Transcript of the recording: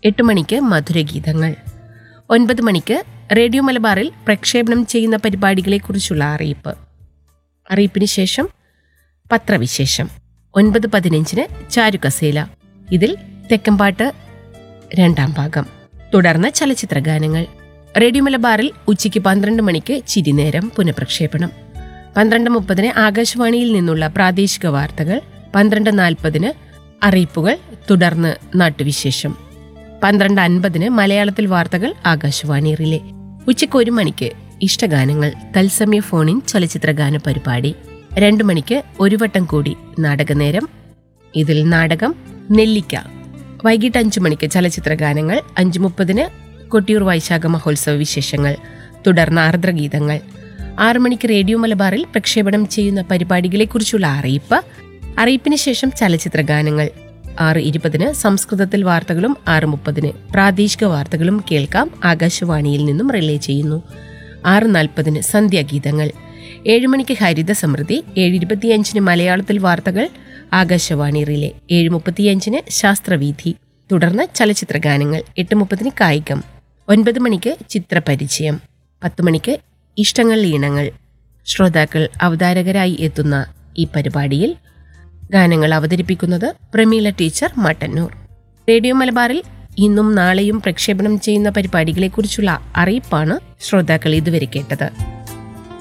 എട്ട് മണിക്ക് മധുരഗീതങ്ങൾ ഒൻപത് മണിക്ക് റേഡിയോ മലബാറിൽ പ്രക്ഷേപണം ചെയ്യുന്ന പരിപാടികളെക്കുറിച്ചുള്ള അറിയിപ്പ് അറിയിപ്പിന് ശേഷം പത്രവിശേഷം ഒൻപത് പതിനഞ്ചിന് ചാരുകസേല ഇതിൽ തെക്കമ്പാട്ട് രണ്ടാം ഭാഗം തുടർന്ന് ചലച്ചിത്ര ഗാനങ്ങൾ റേഡിയോ മലബാറിൽ ഉച്ചയ്ക്ക് പന്ത്രണ്ട് മണിക്ക് ചിരിനേരം പുനഃപ്രക്ഷേപണം പന്ത്രണ്ട് മുപ്പതിന് ആകാശവാണിയിൽ നിന്നുള്ള പ്രാദേശിക വാർത്തകൾ പന്ത്രണ്ട് നാൽപ്പതിന് അറിയിപ്പുകൾ തുടർന്ന് നാട്ടുവിശേഷം പന്ത്രണ്ട് അൻപതിന് മലയാളത്തിൽ വാർത്തകൾ ആകാശവാണി റിലേ ഉച്ചയ്ക്ക് ഒരു മണിക്ക് ഇഷ്ടഗാനങ്ങൾ തത്സമയ ഫോണിൻ ചലച്ചിത്ര ഗാന പരിപാടി രണ്ടു മണിക്ക് ഒരു വട്ടം കൂടി നാടകനേരം ഇതിൽ നാടകം നെല്ലിക്ക വൈകിട്ട് അഞ്ചു മണിക്ക് ചലച്ചിത്ര ഗാനങ്ങൾ അഞ്ചു മുപ്പതിന് കൊട്ടിയൂർ വൈശാഖ മഹോത്സവ വിശേഷങ്ങൾ തുടർന്ന് ആർദ്രഗീതങ്ങൾ ആറു മണിക്ക് റേഡിയോ മലബാറിൽ പ്രക്ഷേപണം ചെയ്യുന്ന പരിപാടികളെക്കുറിച്ചുള്ള അറിയിപ്പ് അറിയിപ്പിന് ശേഷം ചലച്ചിത്ര ഗാനങ്ങൾ ആറ് ഇരുപതിന് സംസ്കൃതത്തിൽ വാർത്തകളും ആറ് മുപ്പതിന് പ്രാദേശിക വാർത്തകളും കേൾക്കാം ആകാശവാണിയിൽ നിന്നും റിലേ ചെയ്യുന്നു ആറ് നാൽപ്പതിന് സന്ധ്യാഗീതങ്ങൾ ഏഴ് മണിക്ക് ഹരിത സമൃദ്ധി ഏഴ് ഇരുപത്തിയഞ്ചിന് മലയാളത്തിൽ വാർത്തകൾ ആകാശവാണി റിലേ ഏഴ് മുപ്പത്തിയഞ്ചിന് ശാസ്ത്രവീഥി തുടർന്ന് ചലച്ചിത്ര ഗാനങ്ങൾ എട്ട് മുപ്പതിന് കായികം ഒൻപത് മണിക്ക് ചിത്രപരിചയം പത്ത് മണിക്ക് ഇഷ്ടങ്ങൾ ഈണങ്ങൾ ശ്രോതാക്കൾ അവതാരകരായി എത്തുന്ന ഈ പരിപാടിയിൽ ഗാനങ്ങൾ അവതരിപ്പിക്കുന്നത് പ്രമീള ടീച്ചർ മട്ടന്നൂർ റേഡിയോ മലബാറിൽ ഇന്നും നാളെയും പ്രക്ഷേപണം ചെയ്യുന്ന പരിപാടികളെക്കുറിച്ചുള്ള അറിയിപ്പാണ് ശ്രോതാക്കൾ ഇതുവരെ കേട്ടത്